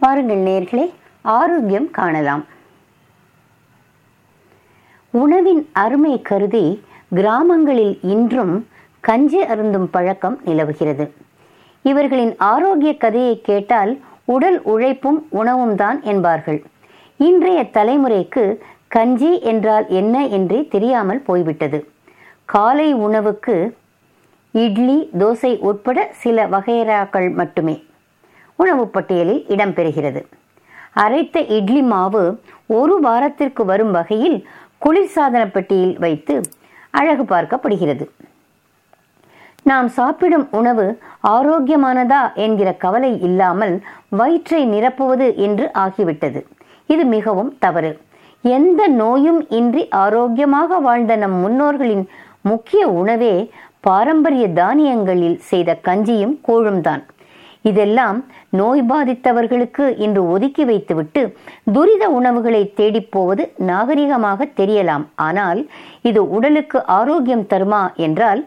வாருங்கள் நேர்களே ஆரோக்கியம் காணலாம் உணவின் அருமை கருதி கிராமங்களில் இன்றும் கஞ்சி அருந்தும் பழக்கம் நிலவுகிறது இவர்களின் ஆரோக்கிய கதையை கேட்டால் உடல் உழைப்பும் உணவும் தான் என்பார்கள் இன்றைய தலைமுறைக்கு கஞ்சி என்றால் என்ன என்றே தெரியாமல் போய்விட்டது காலை உணவுக்கு இட்லி தோசை உட்பட சில வகையறாக்கள் மட்டுமே உணவு பட்டியலில் இடம்பெறுகிறது அரைத்த இட்லி மாவு ஒரு வாரத்திற்கு வரும் வகையில் குளிர்சாதன பெட்டியில் வைத்து அழகு பார்க்கப்படுகிறது நாம் சாப்பிடும் உணவு ஆரோக்கியமானதா என்கிற கவலை இல்லாமல் வயிற்றை நிரப்புவது என்று ஆகிவிட்டது இது மிகவும் தவறு எந்த நோயும் இன்றி ஆரோக்கியமாக வாழ்ந்த நம் முன்னோர்களின் முக்கிய உணவே பாரம்பரிய தானியங்களில் செய்த கஞ்சியும் கூழும் தான் இதெல்லாம் நோய் பாதித்தவர்களுக்கு இன்று ஒதுக்கி வைத்துவிட்டு துரித உணவுகளை தேடிப் போவது நாகரிகமாக தெரியலாம் ஆனால் இது உடலுக்கு ஆரோக்கியம் தருமா என்றால்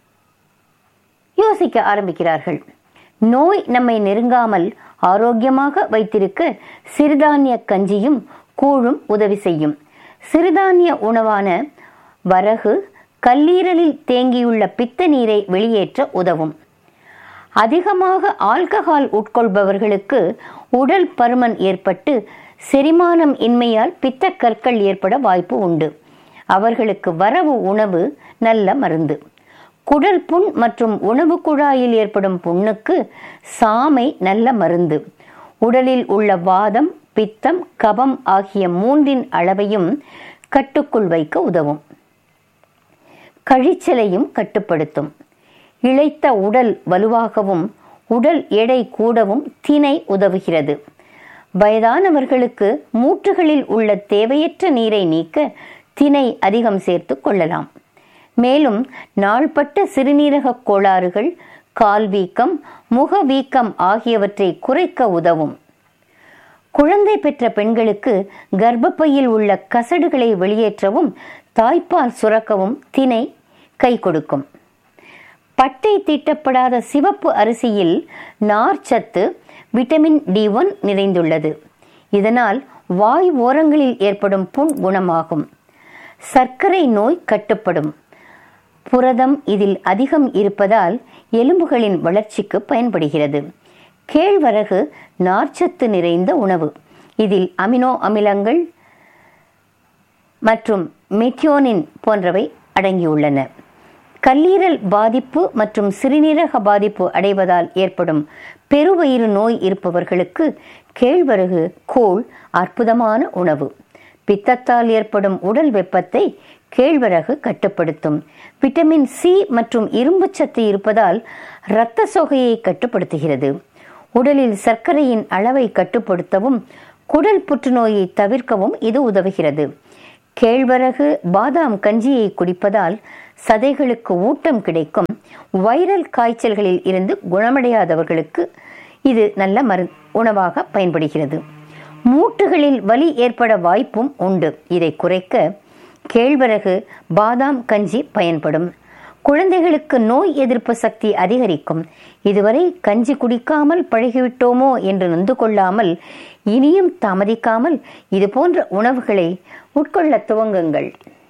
யோசிக்க ஆரம்பிக்கிறார்கள் நோய் நம்மை நெருங்காமல் ஆரோக்கியமாக வைத்திருக்க சிறுதானிய கஞ்சியும் கூழும் உதவி செய்யும் சிறுதானிய உணவான வரகு கல்லீரலில் தேங்கியுள்ள பித்த நீரை வெளியேற்ற உதவும் அதிகமாக ஆல்கஹால் உட்கொள்பவர்களுக்கு உடல் பருமன் ஏற்பட்டு செரிமானம் இன்மையால் பித்த கற்கள் ஏற்பட வாய்ப்பு உண்டு அவர்களுக்கு வரவு உணவு நல்ல மருந்து குடல் புண் மற்றும் உணவு குழாயில் ஏற்படும் புண்ணுக்கு சாமை நல்ல மருந்து உடலில் உள்ள வாதம் பித்தம் கபம் ஆகிய மூன்றின் அளவையும் கட்டுக்குள் வைக்க உதவும் கழிச்சலையும் கட்டுப்படுத்தும் இழைத்த உடல் வலுவாகவும் உடல் எடை கூடவும் திணை உதவுகிறது வயதானவர்களுக்கு மூட்டுகளில் உள்ள தேவையற்ற நீரை நீக்க திணை அதிகம் சேர்த்து கொள்ளலாம் மேலும் நாள்பட்ட சிறுநீரக கோளாறுகள் கால் வீக்கம் முக வீக்கம் ஆகியவற்றை குறைக்க உதவும் குழந்தை பெற்ற பெண்களுக்கு கர்ப்பப்பையில் உள்ள கசடுகளை வெளியேற்றவும் தாய்ப்பால் சுரக்கவும் திணை கை கொடுக்கும் பட்டை தீட்டப்படாத சிவப்பு அரிசியில் நார்ச்சத்து விட்டமின் டி ஒன் நிறைந்துள்ளது இதனால் வாய் ஓரங்களில் ஏற்படும் புண் குணமாகும் சர்க்கரை நோய் கட்டுப்படும் புரதம் இதில் அதிகம் இருப்பதால் எலும்புகளின் வளர்ச்சிக்கு பயன்படுகிறது கேழ்வரகு நார்ச்சத்து நிறைந்த உணவு இதில் அமினோ அமிலங்கள் மற்றும் மெத்தியோனின் போன்றவை அடங்கியுள்ளன கல்லீரல் பாதிப்பு மற்றும் சிறுநீரக பாதிப்பு அடைவதால் ஏற்படும் பெருவயிறு நோய் இருப்பவர்களுக்கு கேழ்வரகு கோள் அற்புதமான உணவு பித்தத்தால் ஏற்படும் உடல் வெப்பத்தை கேழ்வரகு கட்டுப்படுத்தும் விட்டமின் சி மற்றும் இரும்புச்சத்து இருப்பதால் இரத்த சோகையை கட்டுப்படுத்துகிறது உடலில் சர்க்கரையின் அளவை கட்டுப்படுத்தவும் குடல் புற்றுநோயை தவிர்க்கவும் இது உதவுகிறது கேழ்வரகு பாதாம் கஞ்சியை குடிப்பதால் சதைகளுக்கு ஊட்டம் கிடைக்கும் வைரல் காய்ச்சல்களில் இருந்து குணமடையாதவர்களுக்கு இது நல்ல மரு உணவாக பயன்படுகிறது மூட்டுகளில் வலி ஏற்பட வாய்ப்பும் உண்டு இதை குறைக்க கேழ்வரகு பாதாம் கஞ்சி பயன்படும் குழந்தைகளுக்கு நோய் எதிர்ப்பு சக்தி அதிகரிக்கும் இதுவரை கஞ்சி குடிக்காமல் பழகிவிட்டோமோ என்று நொந்து கொள்ளாமல் இனியும் தாமதிக்காமல் இது போன்ற உணவுகளை உட்கொள்ள துவங்குங்கள்